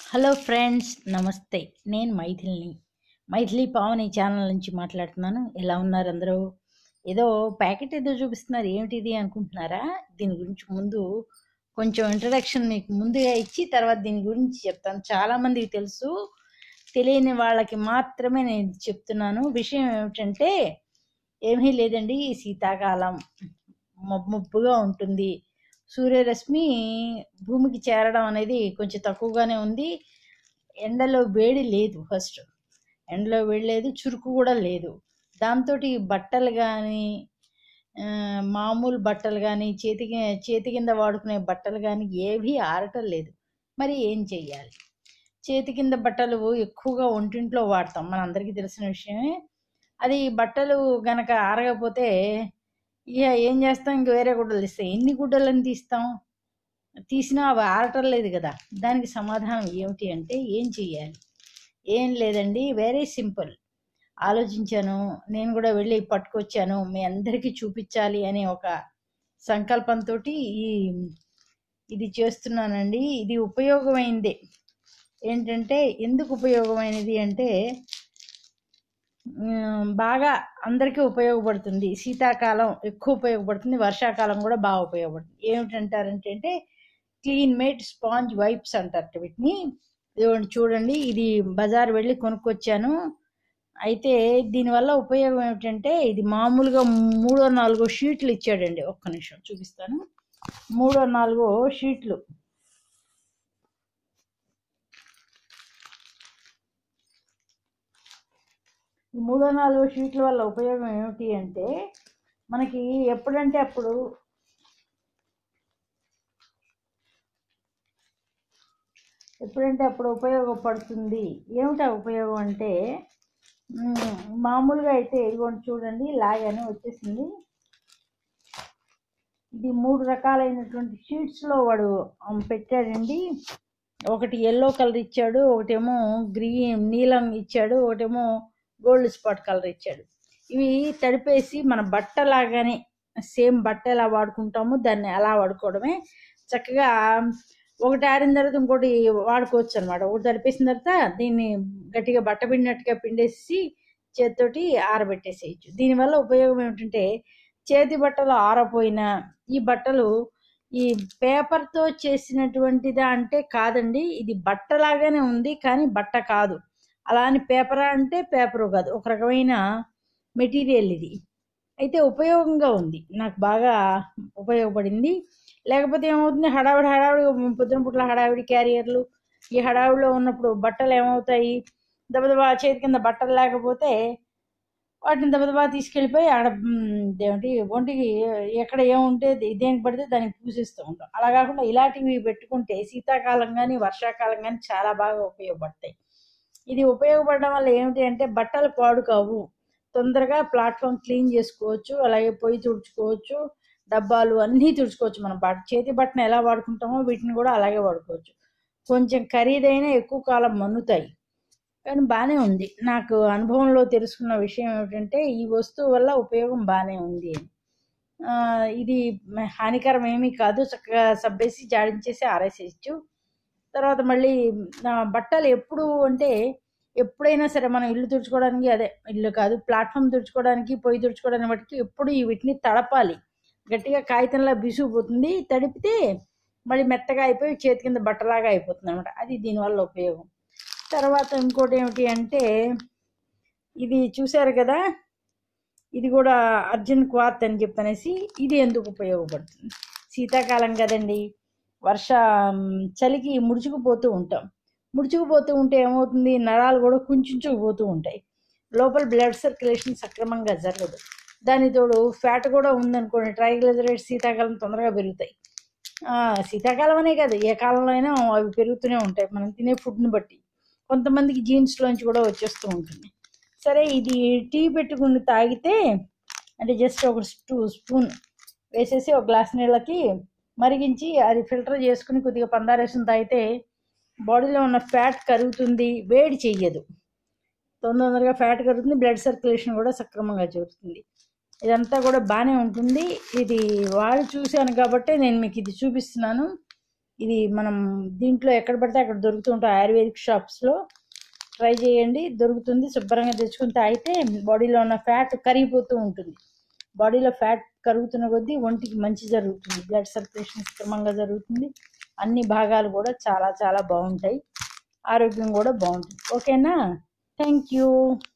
hello friends నమస్తే నేను మైథిలిని Maithili Pavani channel నుంచి మాట్లాడుతున్నాను ఎలా ఉన్నారు అందరూ ఏదో ప్యాకెట్ ఏదో చూపిస్తున్నారు ఏమిటిది అనుకుంటున్నారా దీని గురించి ముందు కొంచెం ఇంట్రడక్షన్ మీకు ముందుగా ఇచ్చి తర్వాత దీని గురించి చెప్తాను చాలామందికి తెలుసు తెలియని వాళ్ళకి మాత్రమే నేను ఇది చెప్తున్నాను విషయం ఏమిటంటే ఏమీ లేదండి ఈ శీతాకాలం మబ్బు మబ్బుగా ఉంటుంది సూర్యరశ్మి భూమికి చేరడం అనేది కొంచెం తక్కువగానే ఉంది ఎండలో వేడి లేదు ఫస్ట్ ఎండలో వేడి లేదు చురుకు కూడా లేదు దాంతో బట్టలు కానీ మామూలు బట్టలు కానీ చేతికి చేతి కింద వాడుకునే బట్టలు కానీ ఏవీ ఆరటం లేదు మరి ఏం చెయ్యాలి చేతి కింద బట్టలు ఎక్కువగా ఒంటింట్లో వాడతాం మనందరికీ తెలిసిన విషయమే అది బట్టలు గనక ఆరకపోతే ఇక ఏం చేస్తాం ఇంక వేరే గుడ్డలు తీస్తాం ఎన్ని గుడ్డలను తీస్తాం తీసినా అవి ఆరటం లేదు కదా దానికి సమాధానం ఏమిటి అంటే ఏం చెయ్యాలి ఏం లేదండి వెరీ సింపుల్ ఆలోచించాను నేను కూడా వెళ్ళి పట్టుకొచ్చాను మీ అందరికీ చూపించాలి అనే ఒక సంకల్పంతో ఈ ఇది చేస్తున్నానండి ఇది ఉపయోగమైందే ఏంటంటే ఎందుకు ఉపయోగమైనది అంటే బాగా అందరికీ ఉపయోగపడుతుంది శీతాకాలం ఎక్కువ ఉపయోగపడుతుంది వర్షాకాలం కూడా బాగా ఉపయోగపడుతుంది ఏమిటంటారంటే అంటే క్లీన్ మేడ్ స్పాంజ్ వైప్స్ అంటారు వీటిని ఇదిగోండి చూడండి ఇది బజార్ వెళ్ళి కొనుక్కొచ్చాను అయితే దీనివల్ల ఉపయోగం ఏమిటంటే ఇది మామూలుగా మూడో నాలుగో షీట్లు ఇచ్చాడండి ఒక్క నిమిషం చూపిస్తాను మూడో నాలుగో షీట్లు ఈ మూడో నాలుగో షీట్ల వల్ల ఉపయోగం ఏమిటి అంటే మనకి ఎప్పుడంటే అప్పుడు ఎప్పుడంటే అప్పుడు ఉపయోగపడుతుంది ఏమిటా ఉపయోగం అంటే మామూలుగా అయితే ఇదిగోండి చూడండి లాగానే వచ్చేసింది ఇది మూడు రకాలైనటువంటి షీట్స్లో వాడు పెట్టాడండి ఒకటి ఎల్లో కలర్ ఇచ్చాడు ఒకటేమో గ్రీన్ నీలం ఇచ్చాడు ఒకటేమో గోల్డ్ స్పాట్ కలర్ ఇచ్చాడు ఇవి తడిపేసి మన బట్టలాగానే సేమ్ బట్ట ఎలా వాడుకుంటామో దాన్ని అలా వాడుకోవడమే చక్కగా ఒకటి ఆరిన తర్వాత ఇంకోటి వాడుకోవచ్చు అనమాట ఒకటి తడిపేసిన తర్వాత దీన్ని గట్టిగా బట్ట పిండినట్టుగా పిండేసి చేతితోటి ఆరబెట్టేసేయచ్చు దీనివల్ల ఉపయోగం ఏమిటంటే చేతి బట్టలు ఆరపోయినా ఈ బట్టలు ఈ పేపర్తో చేసినటువంటిదా అంటే కాదండి ఇది బట్టలాగానే ఉంది కానీ బట్ట కాదు అలా అని పేపరా అంటే పేపరు కాదు ఒక రకమైన మెటీరియల్ ఇది అయితే ఉపయోగంగా ఉంది నాకు బాగా ఉపయోగపడింది లేకపోతే ఏమవుతుంది హడావిడి హడావిడి పొద్దున పుట్ల హడావిడి క్యారియర్లు ఈ హడావిడిలో ఉన్నప్పుడు బట్టలు ఏమవుతాయి దబదబా చేతి కింద బట్టలు లేకపోతే వాటిని దబదబా తీసుకెళ్ళిపోయి ఆడ ఏమిటి ఒంటికి ఎక్కడ ఏముంటే దేనికి పడితే దానికి పూసిస్తూ ఉంటాం అలా కాకుండా ఇలాంటివి పెట్టుకుంటే శీతాకాలం కానీ వర్షాకాలం కానీ చాలా బాగా ఉపయోగపడతాయి ఇది ఉపయోగపడడం వల్ల ఏమిటి అంటే బట్టలు పాడు కావు తొందరగా ప్లాట్ఫామ్ క్లీన్ చేసుకోవచ్చు అలాగే పొయ్యి తుడుచుకోవచ్చు డబ్బాలు అన్నీ తుడుచుకోవచ్చు మనం బట్ చేతి బట్టను ఎలా వాడుకుంటామో వీటిని కూడా అలాగే వాడుకోవచ్చు కొంచెం ఖరీదైన ఎక్కువ కాలం మన్నుతాయి కానీ బాగానే ఉంది నాకు అనుభవంలో తెలుసుకున్న విషయం ఏమిటంటే ఈ వస్తువు వల్ల ఉపయోగం బాగానే ఉంది ఇది హానికరం ఏమీ కాదు చక్కగా సబ్బేసి జాడించేసి ఆరేసేయచ్చు తర్వాత మళ్ళీ బట్టలు ఎప్పుడు అంటే ఎప్పుడైనా సరే మనం ఇల్లు తుడుచుకోవడానికి అదే ఇల్లు కాదు ప్లాట్ఫామ్ తుడుచుకోవడానికి పొయ్యి తుడుచుకోవడానికి బట్టి ఎప్పుడు వీటిని తడపాలి గట్టిగా కాగితంలా బిసుకుపోతుంది తడిపితే మళ్ళీ మెత్తగా అయిపోయి చేతి కింద బట్టలాగా అయిపోతుంది అనమాట అది దీనివల్ల ఉపయోగం తర్వాత ఇంకోటి ఏమిటి అంటే ఇది చూశారు కదా ఇది కూడా అర్జున్ క్వాత్ అని చెప్పనేసి ఇది ఎందుకు ఉపయోగపడుతుంది శీతాకాలం కదండి వర్ష చలికి ముడుచుకుపోతూ ఉంటాం ముడుచుకుపోతూ ఉంటే ఏమవుతుంది నరాలు కూడా కుంచుకుపోతూ ఉంటాయి లోపల బ్లడ్ సర్క్యులేషన్ సక్రమంగా జరగదు దాని తోడు ఫ్యాట్ కూడా ఉందనుకోండి ట్రైగ్లిజరైడ్స్ శీతాకాలం తొందరగా పెరుగుతాయి శీతాకాలం అనే కాదు ఏ కాలంలో అయినా అవి పెరుగుతూనే ఉంటాయి మనం తినే ఫుడ్ని బట్టి కొంతమందికి జీన్స్లోంచి కూడా వచ్చేస్తూ ఉంటుంది సరే ఇది టీ పెట్టుకుని తాగితే అంటే జస్ట్ ఒక టూ స్పూన్ వేసేసి ఒక గ్లాస్ నీళ్ళకి మరిగించి అది ఫిల్టర్ చేసుకుని కొద్దిగా పందారేసం తాగితే బాడీలో ఉన్న ఫ్యాట్ కరుగుతుంది వేడి చెయ్యదు తొందరగా ఫ్యాట్ కరుగుతుంది బ్లడ్ సర్క్యులేషన్ కూడా సక్రమంగా జరుగుతుంది ఇదంతా కూడా బాగానే ఉంటుంది ఇది వాడి చూశాను కాబట్టి నేను మీకు ఇది చూపిస్తున్నాను ఇది మనం దీంట్లో ఎక్కడ పడితే అక్కడ దొరుకుతూ ఉంటాయి ఆయుర్వేదిక్ షాప్స్లో ట్రై చేయండి దొరుకుతుంది శుభ్రంగా తెచ్చుకుని తాగితే బాడీలో ఉన్న ఫ్యాట్ కరిగిపోతూ ఉంటుంది బాడీలో ఫ్యాట్ కరుగుతున్న కొద్దీ ఒంటికి మంచి జరుగుతుంది బ్లడ్ సర్క్యులేషన్ క్రమంగా జరుగుతుంది అన్ని భాగాలు కూడా చాలా చాలా బాగుంటాయి ఆరోగ్యం కూడా బాగుంటుంది ఓకేనా థ్యాంక్ యూ